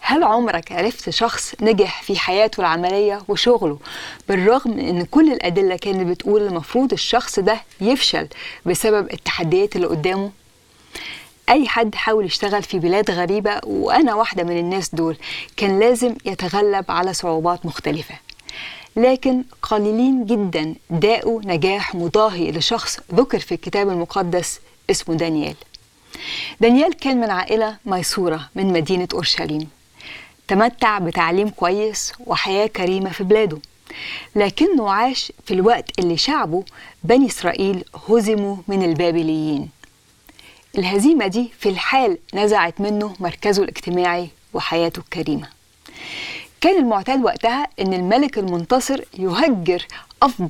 هل عمرك عرفت شخص نجح في حياته العملية وشغله بالرغم من ان كل الأدلة كانت بتقول المفروض الشخص ده يفشل بسبب التحديات اللي قدامه؟ أي حد حاول يشتغل في بلاد غريبة وأنا واحدة من الناس دول كان لازم يتغلب على صعوبات مختلفة لكن قليلين جدا داقوا نجاح مضاهي لشخص ذكر في الكتاب المقدس اسمه دانيال دانيال كان من عائلة ميسورة من مدينة أورشليم تمتع بتعليم كويس وحياة كريمة في بلاده لكنه عاش في الوقت اللي شعبه بني إسرائيل هزموا من البابليين الهزيمة دي في الحال نزعت منه مركزه الاجتماعي وحياته الكريمة كان المعتاد وقتها ان الملك المنتصر يهجر افضل